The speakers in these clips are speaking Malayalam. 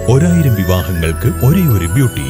ഒരായിരം വിവാഹങ്ങൾക്ക് ഒരേ ഒരു beauty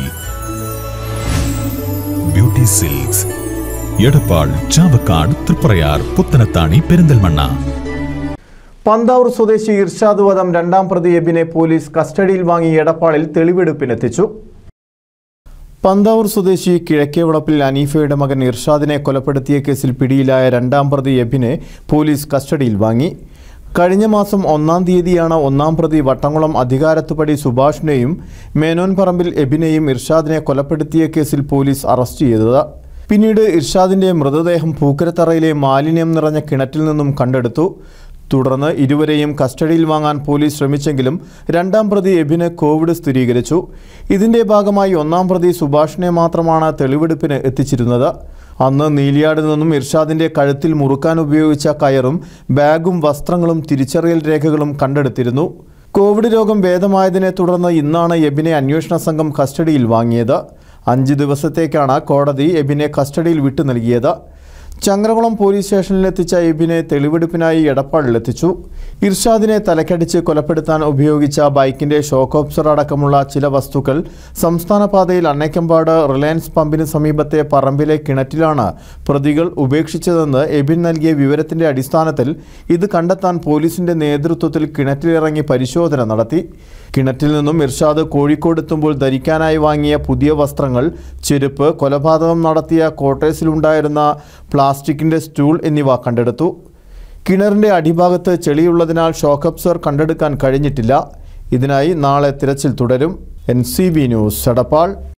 beauty silks Edappal Chavakkad Thriprayar Puthanathani Perinthalmanna Panthavoor സ്വദേശി ഇർഷാദ് വധം രണ്ടാം പ്രതി എബിനെ പോലീസ് കസ്റ്റഡിയിൽ വാങ്ങി എടപ്പാളിൽ തെളിവെടുപ്പിനെത്തിച്ചു പന്താവൂർ സ്വദേശി കിഴക്കേവളപ്പിൽ അനീഫയുടെ മകൻ ഇർഷാദിനെ കൊലപ്പെടുത്തിയ കേസിൽ പിടിയിലായ രണ്ടാം പ്രതി എബിനെ പോലീസ് കസ്റ്റഡിയിൽ വാങ്ങി കഴിഞ്ഞ മാസം ഒന്നാം തീയതിയാണ് ഒന്നാം പ്രതി വട്ടംകുളം അധികാരത്തുപടി സുഭാഷിനെയും മേനോൻ പറമ്പിൽ എബിനെയും ഇർഷാദിനെ കൊലപ്പെടുത്തിയ കേസിൽ പോലീസ് അറസ്റ്റ് ചെയ്തത് പിന്നീട് ഇർഷാദിന്റെ മൃതദേഹം പൂക്കരത്തറയിലെ മാലിന്യം നിറഞ്ഞ കിണറ്റിൽ നിന്നും കണ്ടെടുത്തു തുടർന്ന് ഇരുവരെയും കസ്റ്റഡിയിൽ വാങ്ങാൻ പോലീസ് ശ്രമിച്ചെങ്കിലും രണ്ടാം പ്രതി എബിന് കോവിഡ് സ്ഥിരീകരിച്ചു ഇതിന്റെ ഭാഗമായി ഒന്നാം പ്രതി സുഭാഷിനെ മാത്രമാണ് തെളിവെടുപ്പിന് എത്തിച്ചിരുന്നത് അന്ന് നീലിയാട് നിന്നും ഇർഷാദിന്റെ കഴുത്തിൽ മുറുക്കാൻ ഉപയോഗിച്ച കയറും ബാഗും വസ്ത്രങ്ങളും തിരിച്ചറിയൽ രേഖകളും കണ്ടെടുത്തിരുന്നു കോവിഡ് രോഗം ഭേദമായതിനെ തുടർന്ന് ഇന്നാണ് എബിനെ അന്വേഷണ സംഘം കസ്റ്റഡിയിൽ വാങ്ങിയത് അഞ്ച് ദിവസത്തേക്കാണ് കോടതി എബിനെ കസ്റ്റഡിയിൽ വിട്ടു നൽകിയത് ചങ്ങരകുളം പോലീസ് സ്റ്റേഷനിലെത്തിച്ച എബിനെ തെളിവെടുപ്പിനായി എടപ്പാളിലെത്തിച്ചു ഇർഷാദിനെ തലക്കടിച്ച് കൊലപ്പെടുത്താൻ ഉപയോഗിച്ച ബൈക്കിന്റെ ഷോക്ക് ഓബ്സർ അടക്കമുള്ള ചില വസ്തുക്കൾ സംസ്ഥാന പാതയിൽ അണ്ണയ്ക്കമ്പാട് റിലയൻസ് പമ്പിന് സമീപത്തെ പറമ്പിലെ കിണറ്റിലാണ് പ്രതികൾ ഉപേക്ഷിച്ചതെന്ന് എബിൻ നൽകിയ വിവരത്തിന്റെ അടിസ്ഥാനത്തിൽ ഇത് കണ്ടെത്താൻ പോലീസിന്റെ നേതൃത്വത്തിൽ കിണറ്റിലിറങ്ങി പരിശോധന നടത്തി കിണറ്റിൽ നിന്നും ഇർഷാദ് കോഴിക്കോട് എത്തുമ്പോൾ ധരിക്കാനായി വാങ്ങിയ പുതിയ വസ്ത്രങ്ങൾ ചെരുപ്പ് കൊലപാതകം നടത്തിയ ക്വാർട്ടേഴ്സിലുണ്ടായിരുന്ന പ്ലാസ്റ്റിക്കിന്റെ സ്റ്റൂൾ എന്നിവ കണ്ടെടുത്തു കിണറിന്റെ അടിഭാഗത്ത് ചെളിയുള്ളതിനാൽ ഷോക്ക് അബ്സർ കണ്ടെടുക്കാൻ കഴിഞ്ഞിട്ടില്ല ഇതിനായി നാളെ തിരച്ചിൽ തുടരും N C B news Edappal